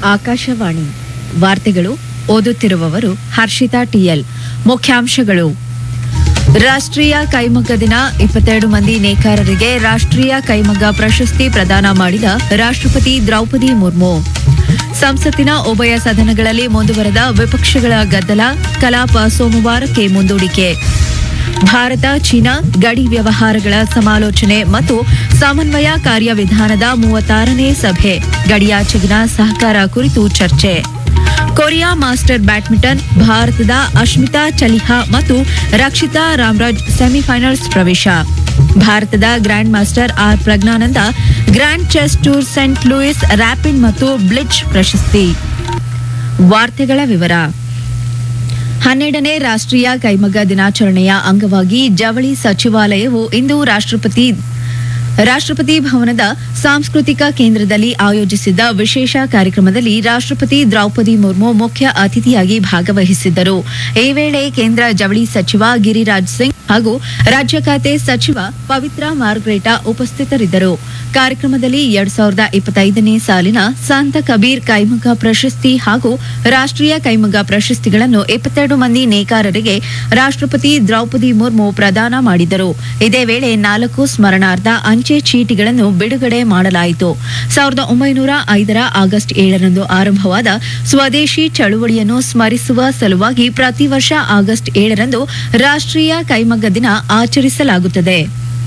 ಆಕಾಶವಾಣಿ ವಾರ್ತೆಗಳು ಓದುತ್ತಿರುವವರು ಹರ್ಷಿತಾ ಟಿಎಲ್ ಮುಖ್ಯಾಂಶಗಳು ರಾಷ್ಟ್ರೀಯ ಕೈಮಗ್ಗ ದಿನ ಇಪ್ಪತ್ತೆರಡು ಮಂದಿ ನೇಕಾರರಿಗೆ ರಾಷ್ಟ್ರೀಯ ಕೈಮಗ್ಗ ಪ್ರಶಸ್ತಿ ಪ್ರದಾನ ಮಾಡಿದ ರಾಷ್ಟ್ರಪತಿ ದ್ರೌಪದಿ ಮುರ್ಮು ಸಂಸತ್ತಿನ ಉಭಯ ಸದನಗಳಲ್ಲಿ ಮುಂದುವರೆದ ವಿಪಕ್ಷಗಳ ಗದ್ದಲ ಕಲಾಪ ಸೋಮವಾರಕ್ಕೆ ಮುಂದೂಡಿಕೆ ಭಾರತ ಚೀನಾ ಗಡಿ ವ್ಯವಹಾರಗಳ ಸಮಾಲೋಚನೆ ಮತ್ತು ಸಮನ್ವಯ ಕಾರ್ಯವಿಧಾನದ ಮೂವತ್ತಾರನೇ ಸಭೆ ಗಡಿಯಾಚೆಗಿನ ಸಹಕಾರ ಕುರಿತು ಚರ್ಚೆ ಕೊರಿಯಾ ಮಾಸ್ಟರ್ ಬ್ಯಾಡ್ಮಿಂಟನ್ ಭಾರತದ ಅಶ್ಮಿತಾ ಚಲಿಹಾ ಮತ್ತು ರಕ್ಷಿತಾ ರಾಮ್ರಾಜ್ ಸೆಮಿಫೈನಲ್ಸ್ ಪ್ರವೇಶ ಭಾರತದ grandmaster R Praggnanandhaa grand chess tour Saint Louis rapid ಮತ್ತು ಬ್ಲಿಚ್ ಪ್ರಶಸ್ತಿ ವಾರ್ತೆಗಳ ವಿವರ ಹನ್ನೆರಡನೇ ರಾಷ್ಟ್ರೀಯ ಕೈಮಗ್ಗ ದಿನಾಚರಣೆಯ ಅಂಗವಾಗಿ ಜವಳಿ ಸಚಿವಾಲಯವು ಇಂದು ರಾಷ್ಟ್ರಪತಿ ರಾಷ್ಟ್ರಪತಿ ಭವನದ ಸಾಂಸ್ಕೃತಿಕ ಕೇಂದ್ರದಲ್ಲಿ ಆಯೋಜಿಸಿದ್ದ ವಿಶೇಷ ಕಾರ್ಯಕ್ರಮದಲ್ಲಿ ರಾಷ್ಟ್ರಪತಿ ದ್ರೌಪದಿ ಮುರ್ಮು ಮುಖ್ಯ ಅತಿಥಿಯಾಗಿ ಭಾಗವಹಿಸಿದ್ದರು ಈ ವೇಳೆ ಕೇಂದ್ರ ಜವಳಿ ಸಚಿವ ಗಿರಿರಾಜ್ ಸಿಂಗ್ ಹಾಗೂ ರಾಜ್ಯ ಖಾತೆ ಸಚಿವ ಪವಿತ್ರ ಮಾರ್ಗ್ರೇಟಾ ಉಪಸ್ಥಿತರಿದ್ದರು ಕಾರ್ಯಕ್ರಮದಲ್ಲಿ ಎರಡ್ ಸಾವಿರದ ಇಪ್ಪತ್ತೈದನೇ ಸಾಲಿನ ಸಂತ ಕಬೀರ್ ಕೈಮಗ್ಗ ಪ್ರಶಸ್ತಿ ಹಾಗೂ ರಾಷ್ಟ್ರೀಯ ಕೈಮಗ್ಗ ಪ್ರಶಸ್ತಿಗಳನ್ನು ಇಪ್ಪತ್ತೆರಡು ಮಂದಿ ನೇಕಾರರಿಗೆ ರಾಷ್ಟ್ರಪತಿ ದ್ರೌಪದಿ ಮುರ್ಮು ಪ್ರದಾನ ಮಾಡಿದರು ಇದೇ ವೇಳೆ ನಾಲ್ಕು ಸ್ಮರಣಾರ್ಥ ಅಂಚೆ ಚೀಟಿಗಳನ್ನು ಬಿಡುಗಡೆ ಮಾಡಲಾಯಿತು ಸಾವಿರದ ಒಂಬೈನೂರ ಐದರ ಆಗಸ್ಟ್ ಏಳರಂದು ಆರಂಭವಾದ ಸ್ವದೇಶಿ ಚಳುವಳಿಯನ್ನು ಸ್ಮರಿಸುವ ಸಲುವಾಗಿ ಪ್ರತಿ ವರ್ಷ ಆಗಸ್ಟ್ ಏಳರಂದು ರಾಷ್ಟ್ರೀಯ ಕೈಮಗ್ಗ ದಿನ ಆಚರಿಸಲಾಗುತ್ತದೆ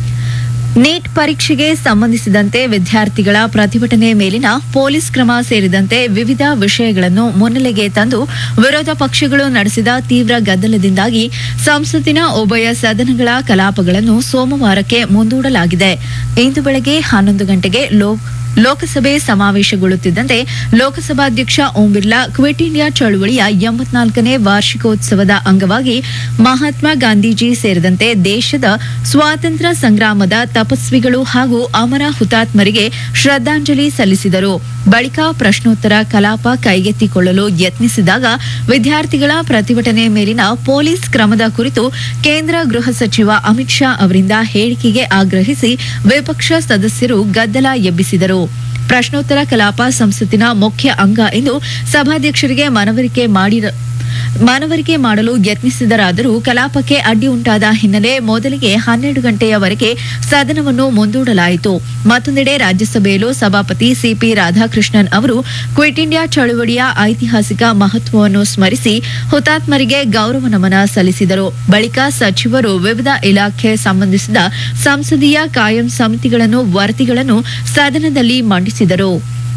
ನೀಟ್ ಪರೀಕ್ಷೆಗೆ ಸಂಬಂಧಿಸಿದಂತೆ ವಿದ್ಯಾರ್ಥಿಗಳ ಪ್ರತಿಭಟನೆ ಮೇಲಿನ ಪೊಲೀಸ್ ಕ್ರಮ ಸೇರಿದಂತೆ ವಿವಿಧ ವಿಷಯಗಳನ್ನು ಮುನ್ನೆಲೆಗೆ ತಂದು ವಿರೋಧ ಪಕ್ಷಗಳು ನಡೆಸಿದ ತೀವ್ರ ಗದ್ದಲದಿಂದಾಗಿ ಸಂಸತ್ತಿನ ಉಭಯ ಸದನಗಳ ಕಲಾಪಗಳನ್ನು ಸೋಮವಾರಕ್ಕೆ ಮುಂದೂಡಲಾಗಿದೆ ಇಂದು ಬೆಳಗ್ಗೆ ಹನ್ನೊಂದು ಗಂಟೆಗೆ ಲೋಕ್ ಲೋಕಸಭೆ ಸಮಾವೇಶಗೊಳ್ಳುತ್ತಿದ್ದಂತೆ ಲೋಕಸಭಾಧ್ಯಕ್ಷ ಓಂ ಬಿರ್ಲಾ ಕ್ವಿಟ್ ಇಂಡಿಯಾ ಚಳುವಳಿಯ ಎಂಬತ್ನಾಲ್ಕನೇ ವಾರ್ಷಿಕೋತ್ಸವದ ಅಂಗವಾಗಿ ಮಹಾತ್ಮ ಗಾಂಧೀಜಿ ಸೇರಿದಂತೆ ದೇಶದ ಸ್ವಾತಂತ್ರ್ಯ ಸಂಗ್ರಾಮದ ತಪಸ್ವಿಗಳು ಹಾಗೂ ಅಮರ ಹುತಾತ್ಮರಿಗೆ ಶ್ರದ್ಧಾಂಜಲಿ ಸಲ್ಲಿಸಿದರು ಬಳಿಕ ಪ್ರಶ್ನೋತ್ತರ ಕಲಾಪ ಕೈಗೆತ್ತಿಕೊಳ್ಳಲು ಯತ್ನಿಸಿದಾಗ ವಿದ್ಯಾರ್ಥಿಗಳ ಪ್ರತಿಭಟನೆ ಮೇಲಿನ ಪೊಲೀಸ್ ಕ್ರಮದ ಕುರಿತು ಕೇಂದ್ರ ಗೃಹ ಸಚಿವ ಅಮಿತ್ ಶಾ ಅವರಿಂದ ಹೇಳಿಕೆಗೆ ಆಗ್ರಹಿಸಿ ವಿಪಕ್ಷ ಸದಸ್ಯರು ಗದ್ದಲ ಎಬ್ಬಿಸಿದರು ಪ್ರಶ್ನೋತ್ತರ ಕಲಾಪ ಸಂಸತ್ತಿನ ಮುಖ್ಯ ಅಂಗ ಎಂದು ಸಭಾಧ್ಯಕ್ಷರಿಗೆ ಮನವರಿಕೆ ಮಾಡಿದ ಮನವರಿಕೆ ಮಾಡಲು ಯತ್ನಿಸಿದರಾದರೂ ಕಲಾಪಕ್ಕೆ ಅಡ್ಡಿ ಉಂಟಾದ ಹಿನ್ನೆಲೆ ಮೊದಲಿಗೆ ಹನ್ನೆರಡು ಗಂಟೆಯವರೆಗೆ ಸದನವನ್ನು ಮುಂದೂಡಲಾಯಿತು ಮತ್ತೊಂದೆಡೆ ರಾಜ್ಯಸಭೆಯಲ್ಲೂ ಸಭಾಪತಿ ಸಿಪಿ ರಾಧಾಕೃಷ್ಣನ್ ಅವರು ಕ್ವಿಟ್ ಇಂಡಿಯಾ ಚಳುವಳಿಯ ಐತಿಹಾಸಿಕ ಮಹತ್ವವನ್ನು ಸ್ಮರಿಸಿ ಹುತಾತ್ಮರಿಗೆ ಗೌರವ ನಮನ ಸಲ್ಲಿಸಿದರು ಬಳಿಕ ಸಚಿವರು ವಿವಿಧ ಇಲಾಖೆ ಸಂಬಂಧಿಸಿದ ಸಂಸದೀಯ ಕಾಯಂ ಸಮಿತಿಗಳನ್ನು ವರದಿಗಳನ್ನು ಸದನದಲ್ಲಿ ಮಂಡಿಸಿದರು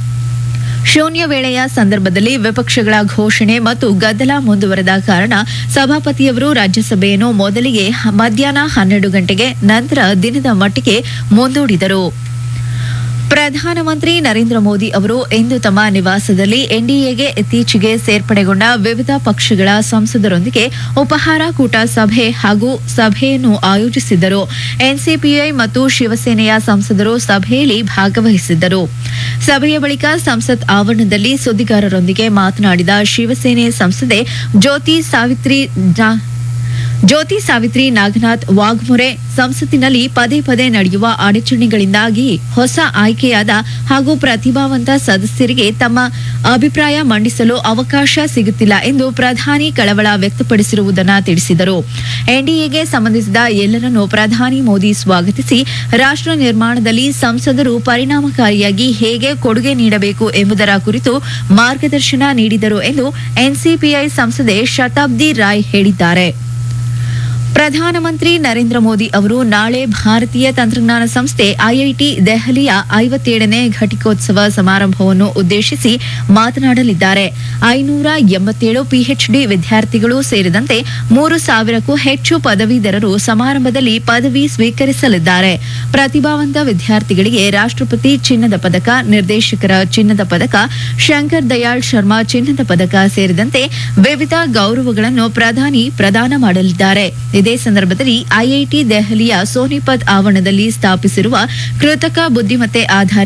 ಶೂನ್ಯ ವೇಳೆಯ ಸಂದರ್ಭದಲ್ಲಿ ವಿಪಕ್ಷಗಳ ಘೋಷಣೆ ಮತ್ತು ಗದ್ದಲ ಮುಂದುವರೆದ ಕಾರಣ ಸಭಾಪತಿಯವರು ರಾಜ್ಯಸಭೆಯನ್ನು ಮೊದಲಿಗೆ ಹ- ಮಧ್ಯಾಹ್ನ ಹನ್ನೆರಡು ಗಂಟೆಗೆ ನಂತರ ದಿನದ ಮಟ್ಟಿಗೆ ಮುಂದೂಡಿದರು ಪ್ರಧಾನಮಂತ್ರಿ ನರೇಂದ್ರ ಮೋದಿ ಅವರು ಇಂದು ತಮ್ಮ ನಿವಾಸದಲ್ಲಿ ಎನ್ಡಿಎಗೆ ಇತ್ತೀಚೆಗೆ ಸೇರ್ಪಡೆಗೊಂಡ ವಿವಿಧ ಪಕ್ಷಗಳ ಸಂಸದರೊಂದಿಗೆ ಉಪಹಾರ ಕೂಟ ಸಭೆ ಹಾಗೂ ಸಭೆಯನ್ನು ಆಯೋಜಿಸಿದ್ದರು ಎನ್ಸಿಪಿಐ ಮತ್ತು ಶಿವಸೇನೆಯ ಸಂಸದರು ಸಭೆಯಲ್ಲಿ ಭಾಗವಹಿಸಿದ್ದರು ಸಭೆಯ ಬಳಿಕ ಸಂಸತ್ ಆವರಣದಲ್ಲಿ ಸುದ್ದಿಗಾರರೊಂದಿಗೆ ಮಾತನಾಡಿದ ಶಿವಸೇನೆ ಸಂಸದೆ ಜ್ಯೋತಿ ಸಾವಿತ್ರಿ ಜಾ- ಜ್ಯೋತಿ ಸಾವಿತ್ರಿ ನಾಗನಾಥ್ ವಾಘ್ಮೊರೆ ಸಂಸತ್ತಿನಲ್ಲಿ ಪದೇ ಪದೇ ನಡೆಯುವ ಅಡಚಣೆಗಳಿಂದಾಗಿ ಹೊಸ ಆಯ್ಕೆಯಾದ ಹಾಗೂ ಪ್ರತಿಭಾವಂತ ಸದಸ್ಯರಿಗೆ ತಮ್ಮ ಅಭಿಪ್ರಾಯ ಮಂಡಿಸಲು ಅವಕಾಶ ಸಿಗುತ್ತಿಲ್ಲ ಎಂದು ಪ್ರಧಾನಿ ಕಳವಳ ವ್ಯಕ್ತಪಡಿಸಿರುವುದನ್ನು ತಿಳಿಸಿದರು ಎನ್ಡಿಎಗೆ ಸಂಬಂಧಿಸಿದ ಎಲ್ಲರನ್ನೂ ಪ್ರಧಾನಿ ಮೋದಿ ಸ್ವಾಗತಿಸಿ ರಾಷ್ಟ್ರ ನಿರ್ಮಾಣದಲ್ಲಿ ಸಂಸದರು ಪರಿಣಾಮಕಾರಿಯಾಗಿ ಹೇಗೆ ಕೊಡುಗೆ ನೀಡಬೇಕು ಎಂಬುದರ ಕುರಿತು ಮಾರ್ಗದರ್ಶನ ನೀಡಿದರು ಎಂದು ಎನ್ಸಿಪಿಐ ಸಂಸದೆ ಶತಾಬ್ದಿ ರಾಯ್ ಹೇಳಿದ್ದಾರೆ ಪ್ರಧಾನಮಂತ್ರಿ ನರೇಂದ್ರ ಮೋದಿ ಅವರು ನಾಳೆ ಭಾರತೀಯ ತಂತ್ರಜ್ಞಾನ ಸಂಸ್ಥೆ ಐಐಟಿ ದೆಹಲಿಯ ಐವತ್ತೇಳನೇ ಘಟಿಕೋತ್ಸವ ಸಮಾರಂಭವನ್ನು ಉದ್ದೇಶಿಸಿ ಮಾತನಾಡಲಿದ್ದಾರೆ ಐನೂರ ಎಂಬತ್ತೇಳು ಪಿಎಚ್ಡಿ ವಿದ್ಯಾರ್ಥಿಗಳು ಸೇರಿದಂತೆ ಮೂರು ಸಾವಿರಕ್ಕೂ ಹೆಚ್ಚು ಪದವೀಧರರು ಸಮಾರಂಭದಲ್ಲಿ ಪದವಿ ಸ್ವೀಕರಿಸಲಿದ್ದಾರೆ ಪ್ರತಿಭಾವಂತ ವಿದ್ಯಾರ್ಥಿಗಳಿಗೆ ರಾಷ್ಟ್ರಪತಿ ಚಿನ್ನದ ಪದಕ ನಿರ್ದೇಶಕರ ಚಿನ್ನದ ಪದಕ ಶಂಕರ್ ದಯಾಳ್ ಶರ್ಮಾ ಚಿನ್ನದ ಪದಕ ಸೇರಿದಂತೆ ವಿವಿಧ ಗೌರವಗಳನ್ನು ಪ್ರಧಾನಿ ಪ್ರದಾನ ಮಾಡಲಿದ್ದಾರೆ ಇದೇ ಸಂದರ್ಭದಲ್ಲಿ ಐಐಟಿ ದೆಹಲಿಯ ಸೋನಿಪತ್ ಆವರಣದಲ್ಲಿ ಸ್ಥಾಪಿಸಿರುವ ಕೃತಕ ಬುದ್ಧಿಮತ್ತೆ ಆಧಾರಿತ